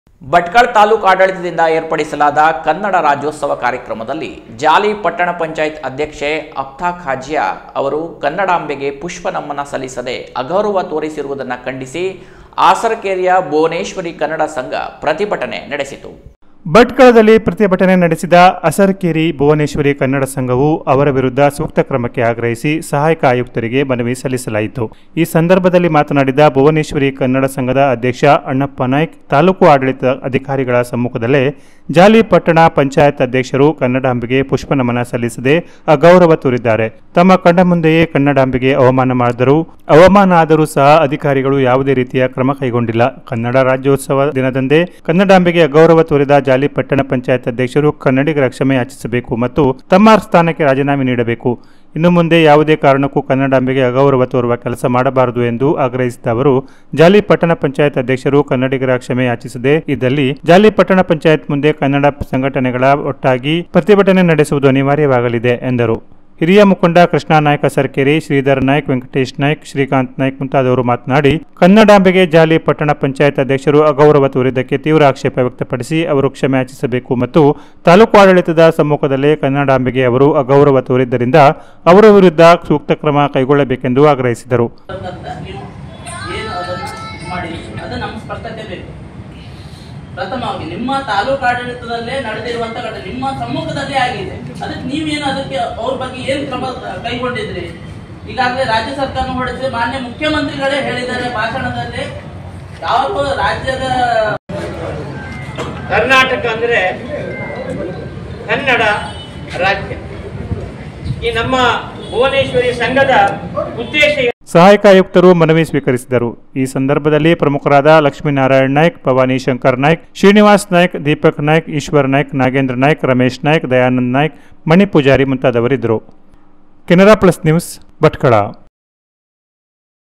ಭಟ್ಕಳ ತಾಲೂಕು ಆಡಳಿತದಿಂದ ಏರ್ಪಡಿಸಲಾದ ಕನ್ನಡ ರಾಜ್ಯೋತ್ಸವ ಕಾರ್ಯಕ್ರಮದಲ್ಲಿ ಜಾಲಿ ಪಟ್ಟಣ ಪಂಚಾಯತ್ ಅಧ್ಯಕ್ಷೆ ಅಫ್ತಾ ಖಾಜಿಯಾ ಅವರು ಕನ್ನಡಾಂಬೆಗೆ ಪುಷ್ಪ ನಮನ ಸಲ್ಲಿಸದೆ ಅಗೌರವ ತೋರಿಸಿರುವುದನ್ನು ಖಂಡಿಸಿ ಆಸರಕೇರಿಯ ಭುವನೇಶ್ವರಿ ಕನ್ನಡ ಸಂಘ ಪ್ರತಿಭಟನೆ ನಡೆಸಿತು ಭಟ್ಕಳದಲ್ಲಿ ಪ್ರತಿಭಟನೆ ನಡೆಸಿದ ಅಸರ್ಕೇರಿ ಭುವನೇಶ್ವರಿ ಕನ್ನಡ ಸಂಘವು ಅವರ ವಿರುದ್ಧ ಸೂಕ್ತ ಕ್ರಮಕ್ಕೆ ಆಗ್ರಹಿಸಿ ಸಹಾಯಕ ಆಯುಕ್ತರಿಗೆ ಮನವಿ ಸಲ್ಲಿಸಲಾಯಿತು ಈ ಸಂದರ್ಭದಲ್ಲಿ ಮಾತನಾಡಿದ ಭುವನೇಶ್ವರಿ ಕನ್ನಡ ಸಂಘದ ಅಧ್ಯಕ್ಷ ಅಣ್ಣಪ್ಪ ನಾಯ್ಕ್ ತಾಲೂಕು ಆಡಳಿತ ಅಧಿಕಾರಿಗಳ ಸಮ್ಮುಖದಲ್ಲೇ ಜಾಲಿ ಪಟ್ಟಣ ಪಂಚಾಯತ್ ಅಧ್ಯಕ್ಷರು ಕನ್ನಡಾಂಬೆಗೆ ಪುಷ್ಪ ನಮನ ಸಲ್ಲಿಸದೆ ಅಗೌರವ ತೋರಿದ್ದಾರೆ ತಮ್ಮ ಕಣ್ಣ ಮುಂದೆಯೇ ಕನ್ನಡಾಂಬೆಗೆ ಅವಮಾನ ಮಾಡಿದರು ಅವಮಾನ ಆದರೂ ಸಹ ಅಧಿಕಾರಿಗಳು ಯಾವುದೇ ರೀತಿಯ ಕ್ರಮ ಕೈಗೊಂಡಿಲ್ಲ ಕನ್ನಡ ರಾಜ್ಯೋತ್ಸವ ದಿನದಂದೇ ಕನ್ನಡಾಂಬೆಗೆ ಅಗೌರವ ತೋರಿದ ಜಾಲಿ ಪಟ್ಟಣ ಪಂಚಾಯತ್ ಅಧ್ಯಕ್ಷರು ಕನ್ನಡಿಗರ ಕ್ಷಮೆ ಯಾಚಿಸಬೇಕು ಮತ್ತು ತಮ್ಮ ಸ್ಥಾನಕ್ಕೆ ರಾಜೀನಾಮೆ ನೀಡಬೇಕು ಇನ್ನು ಮುಂದೆ ಯಾವುದೇ ಕಾರಣಕ್ಕೂ ಕನ್ನಡಾಂಬೆಗೆ ಅಗೌರವ ತೋರುವ ಕೆಲಸ ಮಾಡಬಾರದು ಎಂದು ಆಗ್ರಹಿಸಿದ ಅವರು ಜಾಲಿ ಪಟ್ಟಣ ಪಂಚಾಯತ್ ಅಧ್ಯಕ್ಷರು ಕನ್ನಡಿಗರ ಕ್ಷಮೆ ಯಾಚಿಸದೆ ಇದ್ದಲ್ಲಿ ಜಾಲಿ ಪಟ್ಟಣ ಪಂಚಾಯತ್ ಮುಂದೆ ಕನ್ನಡ ಸಂಘಟನೆಗಳ ಒಟ್ಟಾಗಿ ಪ್ರತಿಭಟನೆ ನಡೆಸುವುದು ಅನಿವಾರ್ಯವಾಗಲಿದೆ ಎಂದರು ಹಿರಿಯ ಮುಖಂಡ ಕೃಷ್ಣ ನಾಯ್ಕ ಸರ್ಕೇರಿ ಶ್ರೀಧರ್ ನಾಯ್ಕ್ ವೆಂಕಟೇಶ್ ನಾಯ್ಕ್ ಶ್ರೀಕಾಂತ್ ನಾಯ್ಕ್ ಮುಂತಾದವರು ಮಾತನಾಡಿ ಕನ್ನಡಾಂಬೆಗೆ ಜಾಲಿ ಪಟ್ಟಣ ಪಂಚಾಯತ್ ಅಧ್ಯಕ್ಷರು ಅಗೌರವ ತೋರಿದ್ದಕ್ಕೆ ತೀವ್ರ ಆಕ್ಷೇಪ ವ್ಯಕ್ತಪಡಿಸಿ ಅವರು ಕ್ಷಮೆ ಯಾಚಿಸಬೇಕು ಮತ್ತು ತಾಲೂಕು ಆಡಳಿತದ ಸಮ್ಮುಖದಲ್ಲೇ ಕನ್ನಡಾಂಬೆಗೆ ಅವರು ಅಗೌರವ ತೋರಿದ್ದರಿಂದ ಅವರ ವಿರುದ್ಧ ಸೂಕ್ತ ಕ್ರಮ ಕೈಗೊಳ್ಳಬೇಕೆಂದು ಆಗ್ರಹಿಸಿದರು ಅಂತ ನೀವು ಏನು ಅದನ್ನು ಇದು ಮಾಡಿ ಅದು ನಮ್ಮ ಸ್ಪಷ್ಟತೆ ಬೇಕು ಪ್ರಥಮವಾಗಿ ನಿಮ್ಮ ತಾಲೂಕು ಆಡಳಿತದಲ್ಲೇ ನಡೆದಿರುವಂತ ಘಟನೆ ನಿಮ್ಮ ಸಮ್ಮುಖದಲ್ಲೇ ಆಗಿದೆ ಅದಕ್ಕೆ ನೀವೇನು ಅದಕ್ಕೆ ಅವ್ರ ಬಗ್ಗೆ ಏನ್ ಕ್ರಮ ಕೈಗೊಂಡಿದ್ರಿ ಈಗಾಗಲೇ ರಾಜ್ಯ ಸರ್ಕಾರ ಹೊರಡಿಸಿ ಮಾನ್ಯ ಮುಖ್ಯಮಂತ್ರಿಗಳೇ ಹೇಳಿದ್ದಾರೆ ಭಾಷಣದಲ್ಲಿ ಯಾವ ರಾಜ್ಯದ ಕರ್ನಾಟಕ ಅಂದ್ರೆ ಕನ್ನಡ ರಾಜ್ಯ ಈ ನಮ್ಮ ಭುವನೇಶ್ವರಿ ಸಂಘದ ಉದ್ದೇಶ ಸಹಾಯಕ ಆಯುಕ್ತರು ಮನವಿ ಸ್ವೀಕರಿಸಿದರು ಈ ಸಂದರ್ಭದಲ್ಲಿ ಪ್ರಮುಖರಾದ ಲಕ್ಷ್ಮೀನಾರಾಯಣ್ ನಾಯ್ಕ್ ಭವಾನಿ ಶಂಕರ್ ನಾಯ್ಕ್ ಶ್ರೀನಿವಾಸ್ ನಾಯ್ಕ್ ದೀಪಕ್ ನಾಯ್ಕ್ ಈಶ್ವರ್ ನಾಯ್ಕ್ ನಾಗೇಂದ್ರ ನಾಯ್ಕ್ ರಮೇಶ್ ನಾಯ್ಕ್ ದಯಾನಂದ್ ನಾಯ್ಕ್ ಮಣಿ ಪೂಜಾರಿ ಮುಂತಾದವರಿದ್ದರು ಕೆನರಾ ಪ್ಲಸ್ ನ್ಯೂಸ್ ಭಟ್ಕಳ